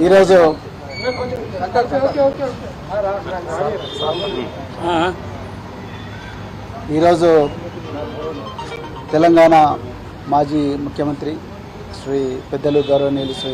ఈరోజు ఈరోజు తెలంగాణ మాజీ ముఖ్యమంత్రి శ్రీ పెద్దలు గౌరవనీయులు శ్రీ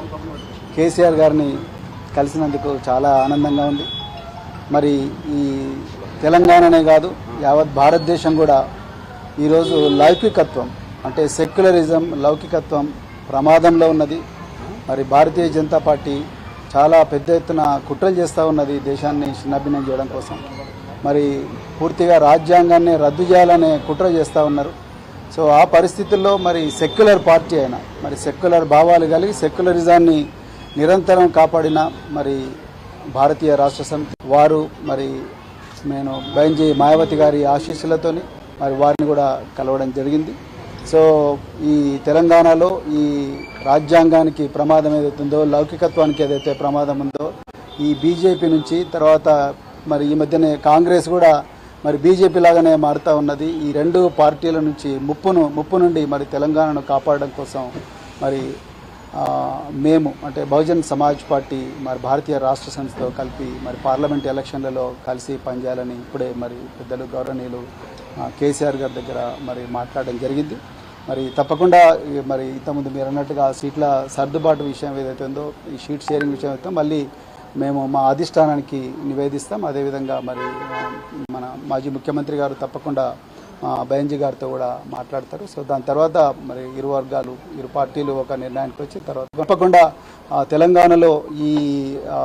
కేసీఆర్ గారిని కలిసినందుకు చాలా ఆనందంగా ఉంది మరి ఈ తెలంగాణనే కాదు యావత్ భారతదేశం కూడా ఈరోజు లౌకికత్వం అంటే సెక్యులరిజం లౌకికత్వం ప్రమాదంలో ఉన్నది మరి భారతీయ జనతా పార్టీ చాలా పెద్ద ఎత్తున కుట్రలు చేస్తూ ఉన్నది దేశాన్ని చిన్నభిన్నం చేయడం కోసం మరి పూర్తిగా రాజ్యాంగాన్ని రద్దు చేయాలనే కుట్ర చేస్తూ ఉన్నారు సో ఆ పరిస్థితుల్లో మరి సెక్యులర్ పార్టీ అయినా మరి సెక్యులర్ భావాలు కలిగి సెక్యులరిజాన్ని నిరంతరం కాపాడిన మరి భారతీయ రాష్ట్ర సమితి వారు మరి నేను బైంజీ మాయావతి గారి ఆశీస్సులతోని మరి వారిని కూడా కలవడం జరిగింది సో ఈ తెలంగాణలో ఈ రాజ్యాంగానికి ప్రమాదం ఏదైతుందో లౌకికత్వానికి ఏదైతే ప్రమాదం ఉందో ఈ బీజేపీ నుంచి తర్వాత మరి ఈ మధ్యనే కాంగ్రెస్ కూడా మరి బీజేపీ లాగానే మారుతూ ఉన్నది ఈ రెండు పార్టీల నుంచి ముప్పును ముప్పు నుండి మరి తెలంగాణను కాపాడడం కోసం మరి ఆ, మేము అంటే బహుజన్ సమాజ్ పార్టీ మరి భారతీయ రాష్ట్ర సంస్థతో కలిపి మరి పార్లమెంట్ ఎలక్షన్లలో కలిసి పనిచేయాలని ఇప్పుడే మరి పెద్దలు గౌరవనీయులు ఆ, కేసీఆర్ గారి దగ్గర మరి మాట్లాడడం జరిగింది మరి తప్పకుండా ఈ మరి ఇంతకుముందు మీరు అన్నట్టుగా సీట్ల సర్దుబాటు విషయం ఏదైతే ఉందో ఈ షీట్ షేరింగ్ విషయం అయితే మళ్ళీ మేము మా అధిష్టానానికి నివేదిస్తాం అదేవిధంగా మరి ఆ, మన మాజీ ముఖ్యమంత్రి గారు తప్పకుండా ఆ, బెంజీ గారితో కూడా మాట్లాడతారు సో దాని తర్వాత మరి ఇరు వర్గాలు ఇరు పార్టీలు ఒక నిర్ణయానికి వచ్చి తర్వాత తప్పకుండా ఆ, తెలంగాణలో ఈ ఆ,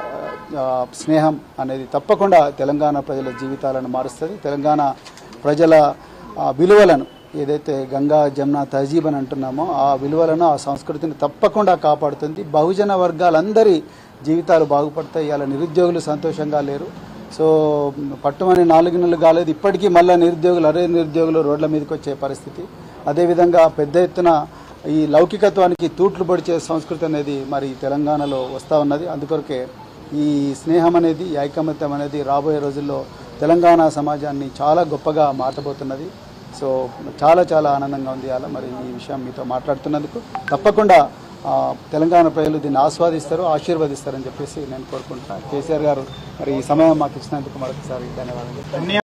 ఆ, స్నేహం అనేది తప్పకుండా తెలంగాణ ప్రజల జీవితాలను మారుస్తుంది తెలంగాణ ప్రజల ఆ, విలువలను ఏదైతే గంగా జమున తహజీబ్ అని అంటున్నామో ఆ విలువలను ఆ సంస్కృతిని తప్పకుండా కాపాడుతుంది బహుజన వర్గాలందరి జీవితాలు బాగుపడతాయి ఇలా నిరుద్యోగులు సంతోషంగా లేరు సో పట్టుమని నాలుగు నెలలు కాలేదు ఇప్పటికీ మళ్ళీ నిరుద్యోగులు అరే నిరుద్యోగులు రోడ్ల మీదకి వచ్చే పరిస్థితి అదేవిధంగా పెద్ద ఎత్తున ఈ లౌకికత్వానికి తూట్లు పొడిచే సంస్కృతి అనేది మరి తెలంగాణలో వస్తూ ఉన్నది అందుకొరకే ఈ స్నేహం అనేది ఈ ఐకమత్యం అనేది రాబోయే రోజుల్లో తెలంగాణ సమాజాన్ని చాలా గొప్పగా మార్చబోతున్నది సో చాలా చాలా ఆనందంగా ఉంది అలా మరి ఈ విషయం మీతో మాట్లాడుతున్నందుకు తప్పకుండా ఆ, తెలంగాణ ప్రజలు దీన్ని ఆస్వాదిస్తారు ఆశీర్వదిస్తారని చెప్పేసి నేను కోరుకుంటున్నాను కేసీఆర్ గారు మరి ఈ సమయం మాకు ఇచ్చినందుకు మరొకసారి ధన్యవాదాలు